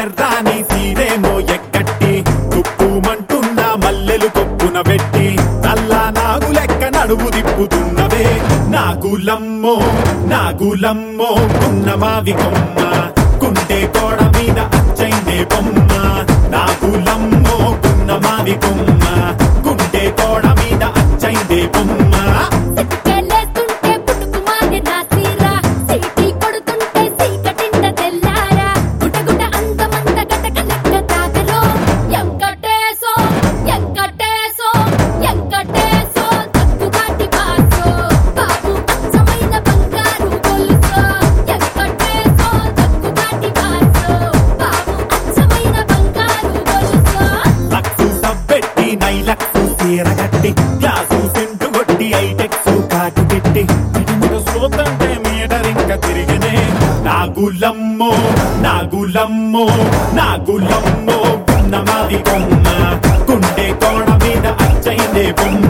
ఎర్రాని సీరేమో ఎక్కట్టి తుప్పుమంటున్న మల్లెలు కొప్పున పెట్టి నల్లా నాగు లెక్క నడువు దిప్పుతున్నవే నాగులమ్మో నాగులమ్మో కున్న మావి కొమ్మ కుంటే కోడ మీద అచ్చైందే బొమ్మ నాగులమ్మో కున్న మావి కొమ్మ కుంటే కోడ మీద అచ్చైందే బొమ్మ సిటికెళ్ళేస్తుంటే పుట్టుకుమారి నా తీరా సీటీ కొడుతుంటే సీకటిండ తెల్లారా గుటగుట అందమంత గటక లెక్క తాగలో ఎంకటేశో ఎంకటేశో ఎంకటేశో తక్కుగాటి బాసో బాబు అచ్చమైన బంగారు గొలుసో ఎంకటేశో తక్కుగాటి బాసో బాబు అచ్చమైన బంగారు గొలుసో లక్సు సబ్బెట్టి నై లక్సు సీరగట్టి గ్లాసు సెంటు కొట్టి ఐటెక్స్ కాటు పెట్టి ఇటుముడు సోతంటే మీటర్ ఇంకా తిరిగినే నాగులమ్మో నాగులమ్మో నాగులమ్మో కన్నమాది కొమ్మ కుండే కోణ మీద అచ్చైందే బొమ్మ